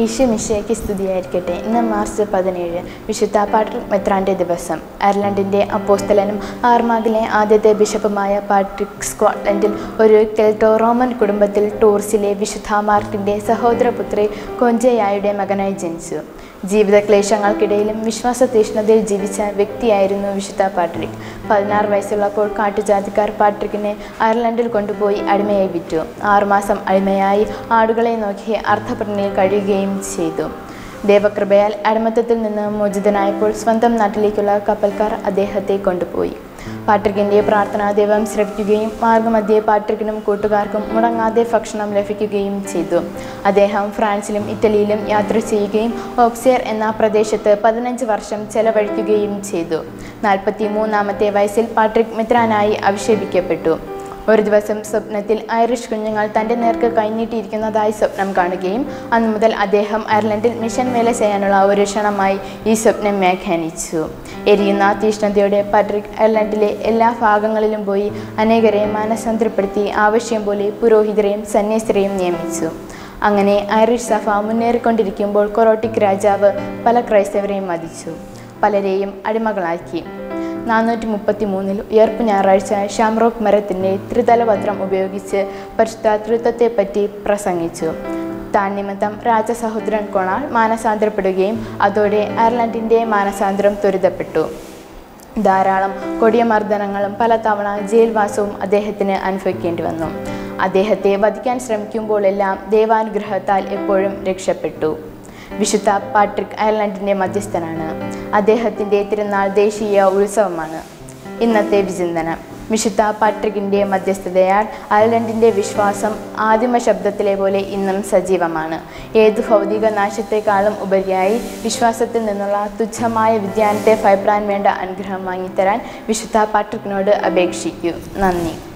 ഈശോ മിശയ്ക്ക് സ്തുതിയായിരിക്കട്ടെ ഇന്ന് മാർച്ച് പതിനേഴ് വിശുദ്ധ പാട്രിക് മെത്രാൻ്റെ ദിവസം അയർലൻഡിൻ്റെ അപ്പോസ്തലനും ആർമാഗിലെ ആദ്യത്തെ ബിഷപ്പുമായ പാട്രിക് സ്കോട്ട്ലൻഡിൽ ഒരു കെൽട്ടോ റോമൻ കുടുംബത്തിൽ ടൂർസിലെ വിശുദ്ധ മാർട്ടിൻ്റെ സഹോദരപുത്രി കൊഞ്ചയായുടെ മകനായി ജനിച്ചു ജീവിത ക്ലേശങ്ങൾക്കിടയിലും വിശ്വാസ തീഷ്ണതയിൽ ജീവിച്ച വ്യക്തിയായിരുന്നു വിശുദ്ധ പാട്രിക് പതിനാറ് വയസ്സുള്ളപ്പോൾ കാട്ടുജാതിക്കാർ പാട്രിക്കിനെ അയർലൻഡിൽ കൊണ്ടുപോയി അടിമയായി വിറ്റു ആറുമാസം അടിമയായി ആടുകളെ നോക്കി അർത്ഥപ്രണയിൽ കഴിയുകയും ചെയ്തു ദേവകൃപയാൽ അടിമത്തത്തിൽ നിന്ന് മോചിതനായപ്പോൾ സ്വന്തം നാട്ടിലേക്കുള്ള കപ്പൽക്കാർ അദ്ദേഹത്തെ കൊണ്ടുപോയി പാട്രിക്കിൻ്റെ പ്രാർത്ഥനാ ദൈവം ശ്രവിക്കുകയും മാർഗമധ്യേ പാട്രിക്കിനും കൂട്ടുകാർക്കും മുടങ്ങാതെ ഭക്ഷണം ലഭിക്കുകയും ചെയ്തു അദ്ദേഹം ഫ്രാൻസിലും ഇറ്റലിയിലും യാത്ര ചെയ്യുകയും ഓക്സിയർ എന്ന പ്രദേശത്ത് പതിനഞ്ച് വർഷം ചെലവഴിക്കുകയും ചെയ്തു നാൽപ്പത്തി മൂന്നാമത്തെ വയസ്സിൽ പാട്രിക് മിത്രാനായി അഭിഷേപിക്കപ്പെട്ടു ഒരു ദിവസം സ്വപ്നത്തിൽ ഐറിഷ് കുഞ്ഞുങ്ങൾ തൻ്റെ നേർക്ക് കൈനീട്ടിയിരിക്കുന്നതായി സ്വപ്നം കാണുകയും അന്നു മുതൽ അദ്ദേഹം അയർലൻഡിൽ മിഷൻ വേല ചെയ്യാനുള്ള ഒരു ക്ഷണമായി ഈ സ്വപ്നം വ്യാഖ്യാനിച്ചു എരിയുന്ന തീഷ്ണതയോടെ പട്രിക് അയർലൻഡിലെ എല്ലാ ഭാഗങ്ങളിലും പോയി അനേകരെ മാനസാന്തരപ്പെടുത്തി ആവശ്യം പോലെ പുരോഹിതരെയും സന്യസ്തരെയും നിയമിച്ചു അങ്ങനെ ഐറിഷ് സഭ മുന്നേറിക്കൊണ്ടിരിക്കുമ്പോൾ കൊറോട്ടിക് രാജാവ് പല ക്രൈസ്തവരെയും വധിച്ചു പലരെയും അടിമകളാക്കി നാനൂറ്റി മുപ്പത്തി മൂന്നിൽ ഉയർപ്പ് ഞായറാഴ്ച ഷാംറോക്ക് മരത്തിൻ്റെ ത്രിതലപത്രം ഉപയോഗിച്ച് പരിശുദ്ധാതൃത്വത്തെപ്പറ്റി പ്രസംഗിച്ചു താൻ നിമിത്തം രാജസഹോദരൻ കൊണാൾ മാനസാന്തരപ്പെടുകയും അതോടെ അയർലൻഡിൻ്റെ മാനസാന്തരം ത്വരിതപ്പെട്ടു ധാരാളം കൊടിയ മർദ്ദനങ്ങളും പലതവണ ജയിൽവാസവും അദ്ദേഹത്തിന് അനുഭവിക്കേണ്ടി വന്നു അദ്ദേഹത്തെ വധിക്കാൻ ശ്രമിക്കുമ്പോഴെല്ലാം ദൈവാനുഗ്രഹത്താൽ എപ്പോഴും രക്ഷപ്പെട്ടു വിശുദ്ധ പാട്രിക് അയർലൻഡിൻ്റെ മധ്യസ്ഥനാണ് അദ്ദേഹത്തിൻ്റെ തിരുനാൾ ദേശീയ ഉത്സവമാണ് ഇന്നത്തെ വിചിന്തനം വിശുദ്ധ പാട്രിക്കിൻ്റെ മധ്യസ്ഥതയാൽ അയർലൻഡിൻ്റെ വിശ്വാസം ആദിമ ശബ്ദത്തിലെ പോലെ ഇന്നും സജീവമാണ് ഏത് ഭൗതിക നാശത്തെക്കാളും ഉപരിയായി വിശ്വാസത്തിൽ നിന്നുള്ള തുച്ഛമായ വിദ്യാനത്തെ ഭയപ്പെടാൻ വേണ്ട അനുഗ്രഹം വാങ്ങിത്തരാൻ വിശുദ്ധ പാട്രിക്കിനോട് അപേക്ഷിക്കൂ നന്ദി